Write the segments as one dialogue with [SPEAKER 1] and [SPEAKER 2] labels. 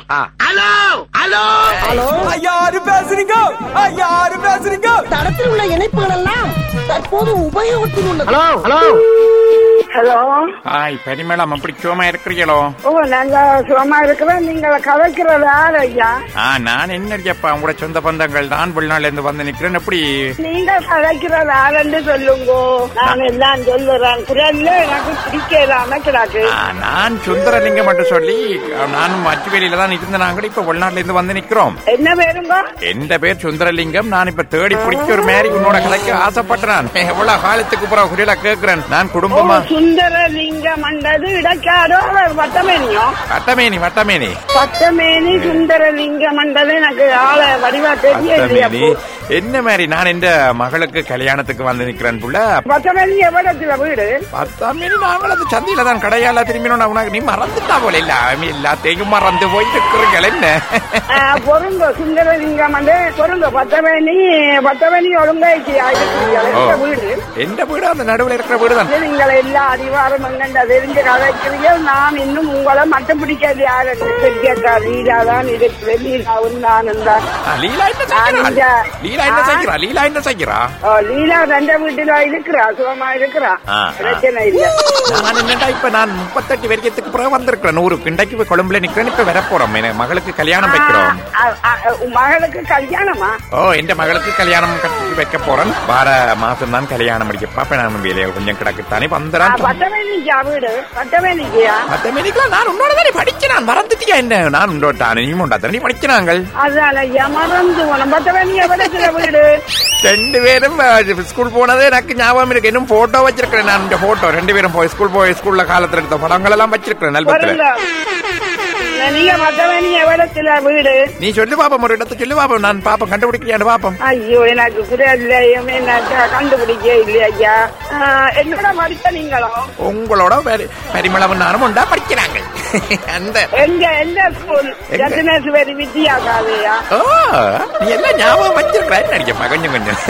[SPEAKER 1] ஆ.
[SPEAKER 2] Hello hello
[SPEAKER 3] hello
[SPEAKER 4] யாரு பேசுறீங்க யாரு பேசுறீங்க
[SPEAKER 3] தடத்தில் உள்ள இணைப்புகள் எல்லாம் தற்போது உபயோகத்தில் உள்ளது
[SPEAKER 2] ஹலோ ஹலோ
[SPEAKER 5] ஹலோ
[SPEAKER 1] ஹாய் பெரியமேடம் அப்படி சும்மா இருக்கிறீங்களோ
[SPEAKER 5] ஓ நாங்க சுகமா இருக்கிறோம் நீங்க கதைக்கிறது யார் ஐயா
[SPEAKER 1] ஆ நான் என்ன ஐயப்பா உங்களோட சொந்த பந்தங்கள் நான் வெளிநாட்டுல இருந்து வந்து நிக்கிறேன் எப்படி
[SPEAKER 5] நீங்க கதைக்கிறது யாருன்னு சொல்லுங்க நான் எல்லாம் சொல்லுறேன் குரல்ல எனக்கு பிடிக்கலாம கிடாக்கு
[SPEAKER 1] ஆ, நான் சுந்தரலிங்கம் மட்டும் சொல்லி நானும் அச்சுவேலியில தான் இருந்த நாங்கள் இப்ப வெளிநாட்டுல இருந்து வந்து நிக்கிறோம்
[SPEAKER 5] என்ன பேருங்க
[SPEAKER 1] எந்த பேர் சுந்தரலிங்கம் நான் இப்ப தேடி பிடிக்க ஒரு மாதிரி உன்னோட கதைக்கு ஆசைப்பட்டேன் எவ்வளவு காலத்துக்கு அப்புறம் குரலா கேக்குறேன் நான்
[SPEAKER 5] ஓ
[SPEAKER 1] குடும்பமா
[SPEAKER 5] சுந்தரலிங்கம் மண்டது இடக்காரோ வட்டமேனியோ
[SPEAKER 1] வட்டமேனி வட்டமேனி
[SPEAKER 5] பட்டமேனி சுந்தரலிங்கம் மண்டது எனக்கு ஆள வடிவா தெரியலையா
[SPEAKER 1] வட்டமேனி என்ன மாதிரி நான் எந்த மகளுக்கு கல்யாணத்துக்கு வந்து நிக்கிறேன் புள்ள
[SPEAKER 5] பட்டமேனி எவ்வளத்துல வீடு
[SPEAKER 1] பத்தாமேனி நாங்கள் அது சந்தையில தான் கடையால திரும்பினோம் உனக்கு நீ மறந்துட்டா போல இல்ல எல்லாத்தையும் மறந்து போய் இருக்கிறீர்கள் என்ன
[SPEAKER 5] ஆ, பொருங்க சுந்தரலிங்கம் வந்து பொருங்க பட்டமேனி பட்டமேனி ஒழுங்கா
[SPEAKER 1] ஓ.
[SPEAKER 5] வீடு
[SPEAKER 1] எந்த வீடு அந்த நடுவுல இருக்கிற வீடு தான்
[SPEAKER 5] நீங்கள் எல்லா அதிகாரம் எங்கண்ட தெரிஞ்ச கதைக்கிறீர்கள் நான் இன்னும் உங்களை மட்டும் பிடிக்காது யாரு தெரியக்கா லீலா தான் இருக்கு லீலாவும் நானும் தான்
[SPEAKER 1] ஆ, லீலா என்ன செய்கிறா
[SPEAKER 5] அந்த-
[SPEAKER 1] லீலா என்ன
[SPEAKER 5] ஆ.
[SPEAKER 1] செய்கிறா லீலா என்ன செய்கிறா
[SPEAKER 5] ஓ, லீலா ரெண்ட வீட்டுல இருக்கிறா சுகமா இருக்கிறா
[SPEAKER 1] ஆ, ஆ.
[SPEAKER 5] பிரச்சனை இல்ல
[SPEAKER 1] நான் என்னடா இப்ப நான் முப்பத்தெட்டு வரைக்கத்துக்கு பிறகு வந்திருக்கிறேன் நூறு கிண்டைக்கு போய் கொழும்புல நிக்கிறேன் இப்ப வர போறோம் எனக்கு மகளுக்கு கல்யாணம் வைக்கிறோம்
[SPEAKER 5] ஆ, ஆ, ஆ, உன் மகளுக்கு கல்யாணமா
[SPEAKER 1] ஓ எந்த மகளுக்கு கல்யாணம் கட்டி வைக்க போறேன் வார மாசம் தான் கல்யாணம் முடிக்க பாப்பேன் நான் வேலையை கொஞ்சம் கிடக்குத்தானே வந்துடுறேன்
[SPEAKER 5] பட்டமேனிக்கா வீடு பட்டமேனிக்கியா
[SPEAKER 1] மத்த மெனிக்கெல்லாம் நான் உன்னோட தானே படிக்கிறேன் மறந்துட்டியா என்ன நான் உண்டோட்டா நீயும் உண்டா தானே படிக்கிறாங்கள்
[SPEAKER 5] அதான மறந்து போனோம் பட்டமேனி எவ்வளவு வீடு
[SPEAKER 1] ரெண்டு பேரும் அஹ், ஸ்கூல் போனது எனக்கு ஞாபகம் இருக்கு இன்னும் போட்டோ வச்சிருக்கிறேன் நான் இந்த போட்டோ ரெண்டு பேரும் போய் ஸ்கூல் போய் ஸ்கூல்ல காலத்துல எடுத்த படங்கள் எல்லாம் வச்சிருக்கிறேன் நல்பத்துல
[SPEAKER 5] வருங்க நீங்க பட்டமேனி எவ்வளவு வீடு
[SPEAKER 1] நீ சொல்லு பாப்போம் ஒரு இடத்த சொல்லு பாப்போம் நான் பாப்போம் கண்டுபிடிக்கிறியான்னு பாப்போம்
[SPEAKER 5] ஐயோ எனக்கு குரல்லையும் எனக்கு கண்டுபிடிக்க இல்லை ஐயா ஆஹ், என்னோட படித்த நீங்களும்
[SPEAKER 1] உங்களோட பெரி- பெரிமளவும் நானும் உண்டா படிக்கிறாங்க அந்த
[SPEAKER 5] எங்க எந்த ஸ்கூல்
[SPEAKER 1] எங்க?
[SPEAKER 5] ரத்னேஸ்வரி வித்யாகாதையா
[SPEAKER 1] ஓ நீ எல்லாம் ஞாபகம் வச்சிருக்கிறேன் நினைக்கப்பா கொஞ்சம் கொஞ்சம்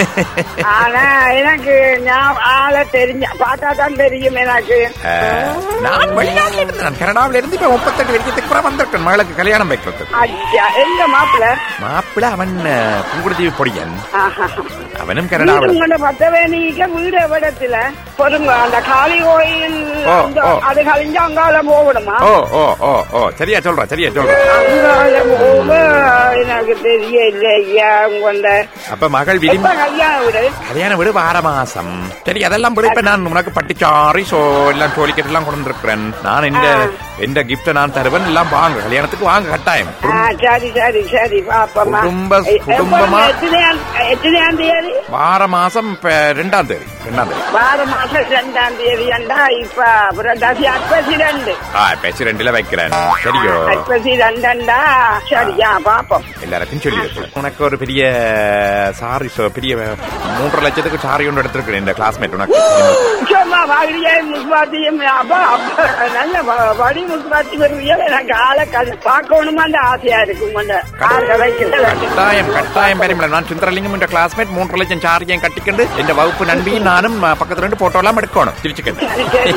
[SPEAKER 5] ஆனா எனக்கு ஞா- ஆளை தெரிஞ்ச பார்த்தா தான் தெரியும் எனக்கு
[SPEAKER 1] அஹ், நான் வெளிநாட்டுல இருந்து நான் கனடாவில இருந்து இப்ப முப்பத்தெட்டு வரைக்கும் கூட வந்திருக்கேன் மகளுக்கு கல்யாணம் வைக்கிறது
[SPEAKER 5] ஐயா எங்க மாப்பிள்ள
[SPEAKER 1] மாப்பிள்ள அவன் அஹ், புங்குடுதீவு பொடியன்
[SPEAKER 5] ஆஹா.
[SPEAKER 1] அவனும்
[SPEAKER 5] வீடு
[SPEAKER 1] கனடாவில்
[SPEAKER 5] உங்களோட பத்தவேணிக்க வீடு எவ்வளத்துல பொறுங்க அந்த காளி கோயில்
[SPEAKER 1] ஓ,
[SPEAKER 5] அந்த-
[SPEAKER 1] ஓ.
[SPEAKER 5] அது கழிஞ்சு அங்கால போகணுமா
[SPEAKER 1] ஓ ஓ ஓ ஓ சரியா சொல்றா சரியா சொல்றா
[SPEAKER 5] அங்கால போக எனக்கு தெரியல ஐயா உங்கள
[SPEAKER 1] அப்ப மகள்
[SPEAKER 5] எப்ப
[SPEAKER 1] விரும்பி
[SPEAKER 5] கல்யாணம் வீடு
[SPEAKER 1] கல்யாண வீடு வார மாசம் சரி அதெல்லாம் விட இப்ப நான் உனக்கு பட்டுச்சாரி சோ எல்லாம் சோழிக்கட்டு எல்லாம் கொண்டு வந்திருக்கிறேன் நான் இந்த இந்த கிஃப்ட நான் தருவேன் எல்லாம் வாங்க கல்யாணத்துக்கு வாங்க கட்டாயம்
[SPEAKER 5] ஆ, சரி சரி சரி பாப்பமா
[SPEAKER 1] குடும்ப- குடும்பமா-
[SPEAKER 5] எத்தனையாம் எத்தனையாம் தேதி
[SPEAKER 1] வார மாசம் இப்ப ரெண்டாம் தேதி ரெண்டாம் தேதி
[SPEAKER 5] வார மாசம் ரெண்டாம் தேதி அண்டா இப்ப புரட்டாசி அற்பசி ரெண்டு
[SPEAKER 1] ஆ பேச்சு ரெண்டுல வைக்கிறேன் சரியோ
[SPEAKER 5] அற்பசி ரெண்டண்டா சரியா பாப்போம்
[SPEAKER 1] எல்லாருக்கும் சொல்லி வைக்கிறேன் உனக்கு ஒரு பெரிய சாரி பெரிய மூன்றரை லட்சத்துக்கு சாரி ஒன்று எடுத்திருக்கிறேன் இந்த கிளாஸ்மேட் உனக்கு
[SPEAKER 5] சும்மா வழியே முஸ்வாத்தியும் அப்பா அப்பா நல்ல வ- வழி முஸ்வாத்தி வருவியா எனக்கு ஆளை கண் பார்க்கணுமா அந்த ஆசையா இருக்கு உங்கள்ட ஆளை வைக்கிறது
[SPEAKER 1] கட்டாயம் கட்டாயம் பெருமில்ல நான் சுந்தரலிங்கம் என்ற கிளாஸ்மேட் மூன்று லட்சம் சாரியம் கட்டிக்கொண்டு இந்த வகுப்பு நண்பியும் நானும் அஹ், பக்கத்துல ரெண்டு போட்டோ எல்லாம் எடுக்கணும் திருச்சிக்கண்டு
[SPEAKER 5] சரி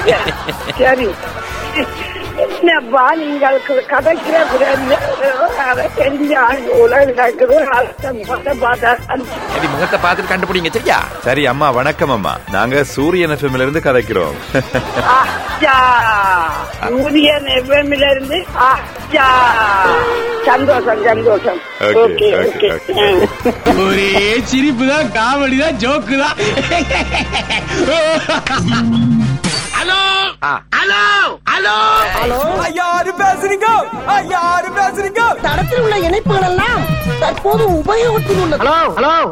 [SPEAKER 5] சரி சரி என்னப்பா நீங்கள் கு- கதைக்கிற குரல்ல அதை தெரிஞ்ச ஆள் உலக நடக்குது அதை முகத்தை பார்த்தா
[SPEAKER 1] சரி முகத்தை பார்த்துட்டு கண்டுபிடிங்க சரியா சரி அம்மா வணக்கம் அம்மா நாங்க சூரியன் எஃப்எம்ல இருந்து கதைக்கிறோம்
[SPEAKER 5] ஆச்சா சூரியன் எவ்வளவுல இருந்து ஆச்சா சந்தோஷம் சந்தோஷம்
[SPEAKER 1] Okay,
[SPEAKER 5] okay
[SPEAKER 1] okay,
[SPEAKER 5] okay
[SPEAKER 1] okay.
[SPEAKER 2] ஒரே சிரிப்பு தான் காமெடி தான் ஜோக்கு தான் ஹலோ
[SPEAKER 1] ஆ.
[SPEAKER 2] ஹலோ ஹலோ
[SPEAKER 3] ஹலோ
[SPEAKER 4] யாரு பேசுறீங்க யாரு பேசுறீங்க
[SPEAKER 3] தடத்தில் உள்ள இணைப்புகள் எல்லாம் தற்போது உபயோகத்தில் உள்ளது
[SPEAKER 2] ஹலோ ஹலோ